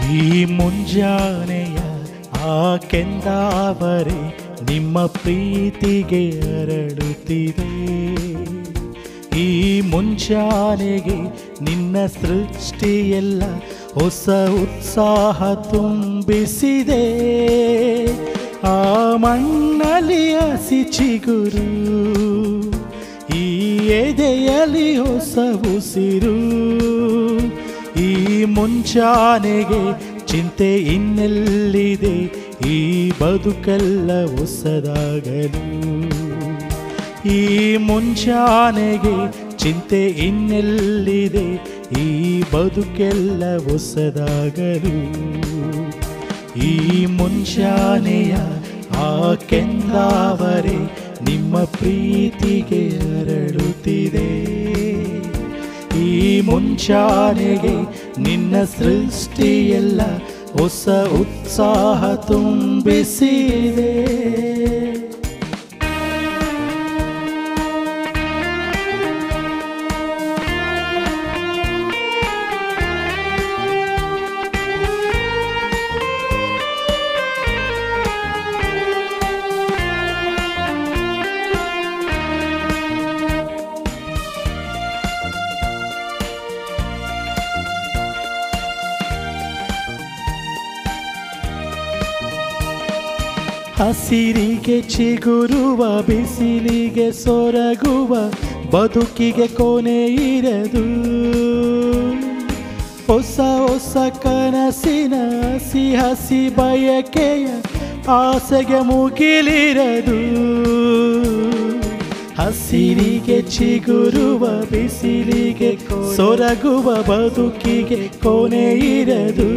ಈ ಮುಂಜಾನೆಯ ಆ ಕೆಂದಾವರೆ ನಿಮ್ಮ ಪ್ರೀತಿಗೆ ಅರಳುತ್ತಿದೆ ಈ ಮುಂಜಾನೆಗೆ ನಿನ್ನ ಸೃಷ್ಟಿಯೆಲ್ಲ ಹೊಸ ಉತ್ಸಾಹ ತುಂಬಿಸಿದೆ ಆ ಮಣ್ಣಲ್ಲಿ ಹಸಿ ಚಿಗುರು ಈ ಎದೆಯಲ್ಲಿ ಹೊಸ ಉಸಿರು ಈ ಮುಂಚಾನೆಗೆ ಚಿಂತೆ ಇನ್ನೆಲ್ಲಿದೆ ಈ ಬದುಕೆಲ್ಲ ಹೊಸದಾಗಲು ಈ ಮುಂಚಾನೆಗೆ ಚಿಂತೆ ಇನ್ನೆಲ್ಲಿದೆ ಈ ಬದುಕೆಲ್ಲ ಹೊಸದಾಗಲು ಈ ಮುಂಚಾನೆಯ ಆ ಕೆಂದಾವರೆ ನಿಮ್ಮ ಪ್ರೀತಿಗೆ ಅರಳುತ್ತಿದೆ ಈ ಮುಂಚಾನೆಗೆ ನಿನ್ನ ಸೃಷ್ಟಿಯೆಲ್ಲ ಹೊಸ ಉತ್ಸಾಹ ತುಂಬಿಸಿದೆ ಹಸಿರಿಗೆ ಚಿಗುರುವ ಬಿಸಿಲಿಗೆ ಸೊರಗುವ ಬದುಕಿಗೆ ಕೊನೆ ಇರದು ಹೊಸ ಹೊಸ ಕನಸಿನ ಹಸಿ ಹಸಿ ಬಯಕೆಯ ಆಸೆಗೆ ಮುಗಿಲಿರದು ಹಸಿರಿಗೆ ಚಿಗುರುವ ಬಿಸಿಲಿಗೆ ಸೊರಗುವ ಬದುಕಿಗೆ ಕೊನೆ ಇರದು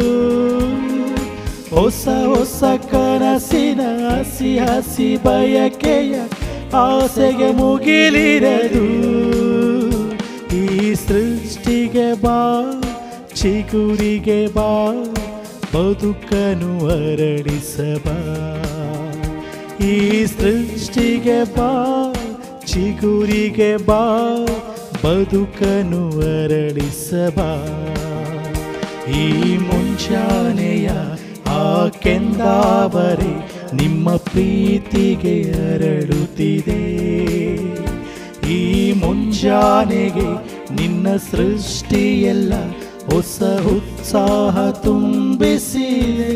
ಹೊಸ ಹೊಸ ಕನಸಿನ ಹಸಿ ಹಸಿ ಬಯಕೆಯ ಆಸೆಗೆ ಮುಗಿಲಿರದು ಈ ಸೃಷ್ಟಿಗೆ ಬಾ ಚಿಗುರಿಗೆ ಬಾ ಬದುಕನು ಅರಳಿಸಬಾ ಈ ಸೃಷ್ಟಿಗೆ ಬಾ ಚಿಗುರಿಗೆ ಬಾ ಬದುಕನು ಅರಳಿಸಬಾ ಈ ಮುಂಚಾನೆಯ ಆ ಕೆಂದಾವರೆ ನಿಮ್ಮ ಪ್ರೀತಿಗೆ ಅರಳುತ್ತಿದೆ ಈ ಮುಂಜಾನೆಗೆ ನಿನ್ನ ಸೃಷ್ಟಿಯೆಲ್ಲ ಹೊಸ ಉತ್ಸಾಹ ತುಂಬಿಸಿದೆ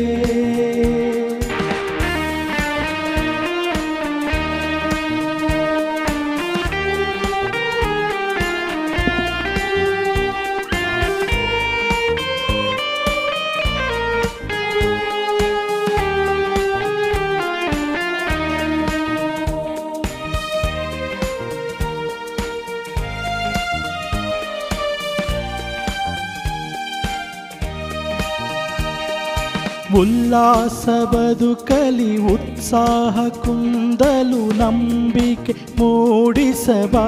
ಉಲ್ಲಾಸ ಬದುಕಲಿ ಉತ್ಸಾಹ ಕುಂದಲು ನಂಬಿಕೆ ಮೂಡಿಸಬಾ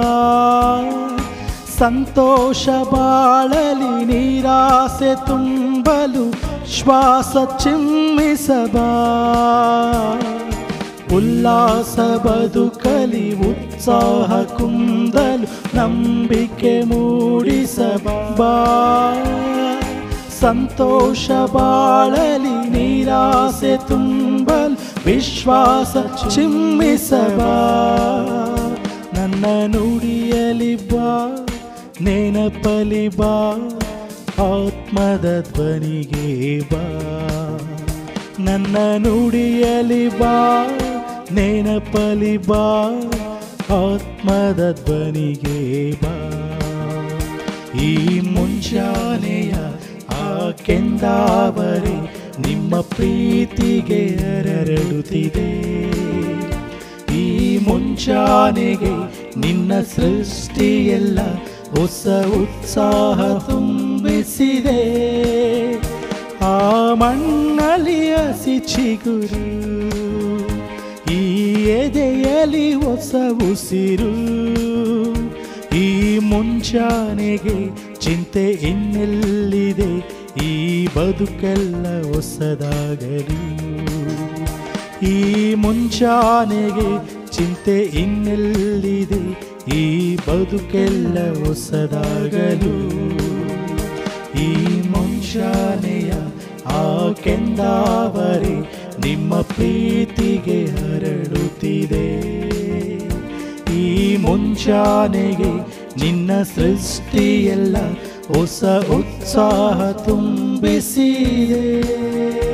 ಸಂತೋಷ ಬಾಳಲಿ ನಿರಾಸೆ ತುಂಬಲು ಶ್ವಾಸ ಚಿಮ್ಮಿಸಬಾ ಉಲ್ಲಾಸ ಬದುಕಲಿ ಉತ್ಸಾಹ ಕುಂದಲು ನಂಬಿಕೆ ಮೂಡಿಸಬಾ ಸಂತೋಷ ಬಾಳಲಿ ನಿರಾಸೆ ತುಂಬಲ್ ವಿಶ್ವಾಸ ಚಿಮ್ಮಿಸಬಾ ನನ್ನ ನುಡಿಯಲಿ ಬಾ ನೆನಪಲಿ ಬಾ ಆತ್ಮದ ಧ್ವನಿಗೆ ಬಾ ನನ್ನ ನುಡಿಯಲಿ ಬಾ ನೆನಪಲಿ ಬಾ ಆತ್ಮದ ಧ್ವನಿಗೆ ಬಾ ಈ ಮುಂಜಾನೆಯ ಆ ಕೆಂದಾವರೆ ನಿಮ್ಮ ಪ್ರೀತಿಗೆ ಅರಳುತ್ತಿದೆ ಈ ಮುಂಜಾನೆಗೆ ನಿನ್ನ ಸೃಷ್ಟಿಯೆಲ್ಲ ಹೊಸ ಉತ್ಸಾಹ ತುಂಬಿಸಿದೆ ಆ ಮಣ್ಣಲ್ಲಿ ಹಸಿ ಚಿಗುರು ಈ ಎದೆಯಲ್ಲಿ ಹೊಸ ಉಸಿರು ಈ ಮುಂಚಾನೆಗೆ ಚಿಂತೆ ಇನ್ನೆಲ್ಲಿದೆ ಈ ಬದುಕೆಲ್ಲ ಹೊಸದಾಗಲು ಈ ಮುಂಚಾನೆಗೆ ಚಿಂತೆ ಇನ್ನೆಲ್ಲಿದೆ ಈ ಬದುಕೆಲ್ಲ ಹೊಸದಾಗಲು ಈ ಮುಂಜಾನೆಯ ಆ ಕೆಂದಾವರಿ ನಿಮ್ಮ ಪ್ರೀತಿಗೆ ಹರಡುತ್ತಿದೆ ಈ ಮುಂಜಾನೆಗೆ ನಿನ್ನ ಸೃಷ್ಟಿಯೆಲ್ಲ ಹೊಸ ಉತ್ಸಾಹ ತುಂಬಿಸಿದೆ